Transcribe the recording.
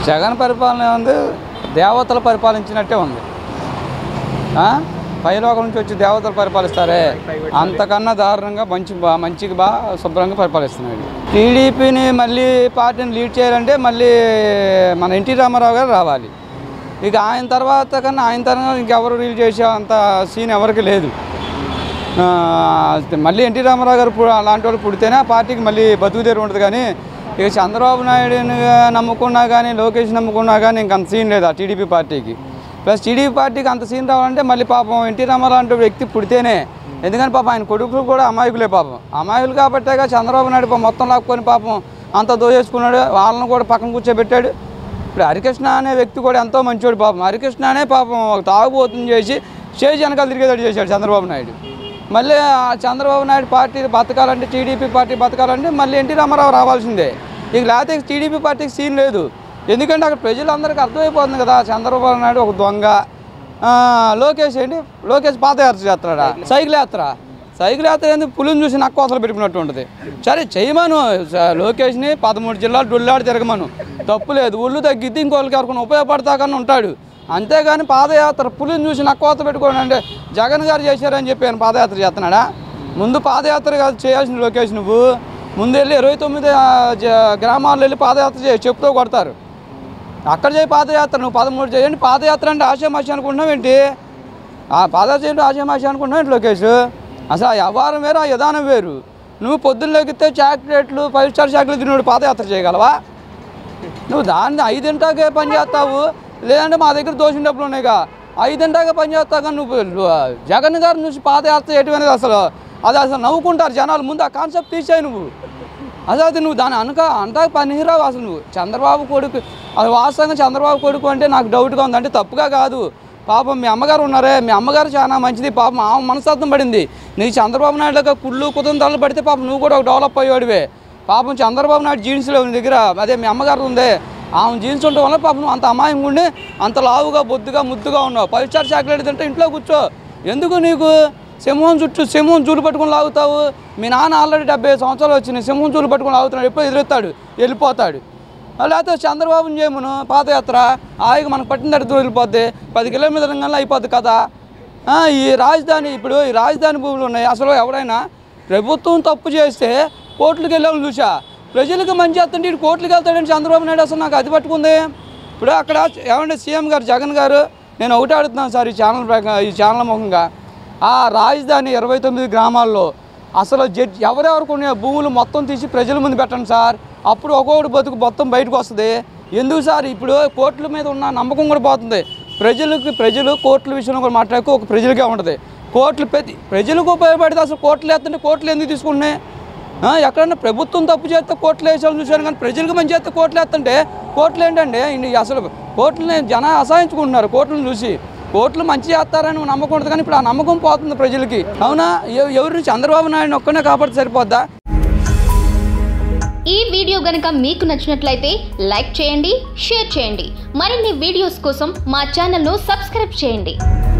జగన్ పరిపాలన ఉంది దేవతలు పరిపాలించినట్టే ఉంది ఆ? పైలోకం నుంచి వచ్చి దేవతలు పరిపాలిస్తారే అంతకన్నా దారుణంగా మంచి బా మంచిగా బాగా శుభ్రంగా పరిపాలిస్తున్నాడు టీడీపీని మళ్ళీ పార్టీని లీడ్ చేయాలంటే మళ్ళీ మన ఎన్టీ రామారావు గారు రావాలి ఇక ఆయన తర్వాత కన్నా ఆయన తర్వాత ఇంకెవరు లీడ్ చేసే అంత సీన్ ఎవరికి లేదు ఆ, మళ్ళీ ఎన్టీ రామారావు గారు పు- అలాంటి వాళ్ళు పుడితేనే ఆ పార్టీకి మళ్ళీ బతుకుదేరు ఉంటుంది కానీ ఇక చంద్రబాబు నాయుడుని నమ్ముకున్నా కానీ లోకేష్ నమ్ముకున్నా కానీ ఇంక అంత సీన్ లేదు ఆ టీడీపీ పార్టీకి ప్లస్ టీడీపీ పార్టీకి అంత సీన్ రావాలంటే మళ్ళీ పాపం ఎన్టీ రామారావు అంటే వ్యక్తి పుడితేనే ఎందుకని పాపం ఆయన కొడుకులు కూడా అమాయకులే పాపం అమాయకులు కాబట్టేగా చంద్రబాబు నాయుడు పాపం మొత్తం లాక్కొని పాపం అంత దోచేసుకున్నాడు వాళ్ళని కూడా పక్కన కూర్చోబెట్టాడు ఇప్పుడు హరికృష్ణ అనే వ్యక్తి కూడా ఎంతో మంచోడు పాపం హరికృష్ణ అనే పాపం ఒక తాగుబోతుంది చేసి చేసి వెనకాల తిరిగేటట్టు చేశాడు చంద్రబాబు నాయుడు మళ్ళీ ఆ చంద్రబాబు నాయుడు పార్టీ బతకాలంటే టీడీపీ పార్టీ బతకాలంటే మళ్ళీ ఎన్టీ రామారావు రావాల్సిందే ఇక లేకపోతే టీడీపీ పార్టీకి సీన్ లేదు ఎందుకంటే అక్కడ ప్రజలందరికీ అర్థమైపోతుంది కదా చంద్రబాబు నాయుడు ఒక దొంగ ఆ, లోకేష్ ఏంటి లోకేష్ పాదయాత్ర చేస్తున్నాడా సైకిల్ యాత్ర సైకిల్ యాత్ర ఏంది పులిని చూసి నక్క కోతలు పెట్టుకున్నట్టు ఉంటుంది సరే చేయమను స- లోకేష్ని పదమూడు జిల్లాలు డుల్లాడు తిరగమను తప్పు లేదు ఊళ్ళు తగ్గిద్ది ఇంకోళ్ళకి ఎవరికైనా ఉపయోగపడతాకని ఉంటాడు అంతేగాని పాదయాత్ర పులిని చూసి నక్క కోత పెట్టుకోండి అంటే జగన్ గారు చేశారని చెప్పి ఆయన పాదయాత్ర చేస్తున్నాడా ముందు పాదయాత్ర కాదు చేయాల్సిన లోకేష్ నువ్వు ముందు వెళ్ళి ఇరవై తొమ్మిది ఆ, జ- గ్రామాల్లో వెళ్ళి పాదయాత్ర చేయి చెప్తూ కొడతారు అక్కడ చేయి పాదయాత్ర నువ్వు పదమూడు చేయండి పాదయాత్ర అంటే ఆశామాషి అనుకుంటున్నావు ఏంటి ఆ పాదయాత్ర చేయండి ఆశామాషి అనుకుంటున్నావు ఏంటి లోకేష్ అసలు ఆ వ్యవహారం వేరు ఆ విధానం వేరు నువ్వు పొద్దున్న లెగితే చాక్లెట్లు ఫైవ్ స్టార్ చాక్లెట్ తిన్నాడు పాదయాత్ర చేయగలవా నువ్వు దాన్ని ఐదింటాకే పని చేస్తావు లేదంటే మా దగ్గర దోషం డబ్బులు ఉన్నాయిగా ఐదింటాకే పని చేస్తావు కానీ నువ్వు నువ్వు జగన్ గారు నుంచి పాదయాత్ర చేయటం అనేది అసలు అది అసలు నవ్వుకుంటారు జనాలు ముందు ఆ కాన్సెప్ట్ తీసేయి నువ్వు అదే అది నువ్వు దాన్ని అనక అంతా పనికిరావు అసలు నువ్వు చంద్రబాబు కొడుకు అది వాస్తవంగా చంద్రబాబు కొడుకు అంటే నాకు డౌట్గా ఉంది అంటే తప్పుగా కాదు పాపం మీ అమ్మగారు ఉన్నారే మీ అమ్మగారు చాలా మంచిది పాపం ఆమె మనస్తత్వం పడింది నీకు చంద్రబాబు నాయుడుగా కుళ్ళు కుతంత్రాలు పడితే పాపం నువ్వు కూడా ఒక డెవలప్ అయ్యేవాడివే పాపం చంద్రబాబు నాయుడు జీన్స్ లేవు నీ దగ్గర అదే మీ అమ్మగారు ఉందే ఆమె జీన్స్ ఉండటం వల్ల పాపం నువ్వు అంత అమాయం ఉండి అంత లావుగా బొద్దుగా ముద్దుగా ఉన్నావు ఫైవ్ స్టార్ చాక్లెట్ తింటే ఇంట్లో కూర్చో ఎందుకు నీకు సింహం చుట్టూ సింహం చూలు పట్టుకొని లాగుతావు మీ నాన్న ఆల్రెడీ డెబ్బై ఐదు సంవత్సరాలు వచ్చినాయి సింహం చూలు పట్టుకొని లాగుతున్నాడు ఎప్పుడు ఎదురెత్తాడు వెళ్ళిపోతాడు లేకపోతే చంద్రబాబుని చేయమును పాదయాత్ర ఆయిగా మనకు పట్టిన దగ్గర వెళ్ళిపోద్ది పది కిలోమీటర్ల కన్నా అయిపోద్ది కదా ఆ, ఈ రాజధాని ఇప్పుడు ఈ రాజధాని భూములు ఉన్నాయి అసలు ఎవడైనా ప్రభుత్వం తప్పు చేస్తే కోర్టులకు వెళ్ళాలని చూసా ప్రజలకు మంచి చేస్తుంటే ఇటు కోర్టులకు వెళ్తాడని చంద్రబాబు నాయుడు అసలు నాకు అది పట్టుకుంది ఇప్పుడు అక్కడ ఏమంటే సీఎం గారు జగన్ గారు నేను ఒకటే అడుగుతున్నాను సార్ ఈ ఛానల్ ప్రకా- ఈ ఛానల్ ముఖంగా ఆ రాజధాని ఇరవై తొమ్మిది గ్రామాల్లో అసలు జడ్జి ఎవరెవరికి ఉన్న భూములు మొత్తం తీసి ప్రజల ముందు పెట్టండి సార్ అప్పుడు ఒక్కొక్కటి బతుకు మొత్తం బయటకు వస్తుంది ఎందుకు సార్ ఇప్పుడు కోర్టుల మీద ఉన్న నమ్మకం కూడా పోతుంది ప్రజలకు ప్రజలు కోర్టుల విషయంలో కూడా మాట్లాడుకో ఒక ప్రజలకే ఉంటుంది కోర్టులు ప్రతి ప్రజలకు ఉపయోగపడితే అసలు కోర్టులు వేస్తుంటే కోర్టులు ఎందుకు తీసుకుంటున్నాయి ఆ, ఎక్కడన్నా ప్రభుత్వం తప్పు చేస్తే కోర్టులు వేసాలని చూశాను కానీ ప్రజలకు మంచి చేస్తే కోర్టులు వేస్తుంటే కోర్టులు ఏంటంటే ఇన్ని అసలు కోర్టులని జన అసహించుకుంటున్నారు కోర్టులను చూసి కోర్టులు మంచి చేస్తారని నమ్మకం ఉంటుంది కానీ ఇప్పుడు ఆ నమ్మకం పోతుంది ప్రజలకి అవునా ఎవ- ఎవరిని చంద్రబాబు నాయుడు ఒక్కనే కాపాడితే సరిపోద్దా ఈ వీడియో గనుక మీకు నచ్చినట్లయితే లైక్ చేయండి షేర్ చేయండి మరిన్ని వీడియోస్ కోసం మా ఛానల్ను సబ్స్క్రైబ్ చేయండి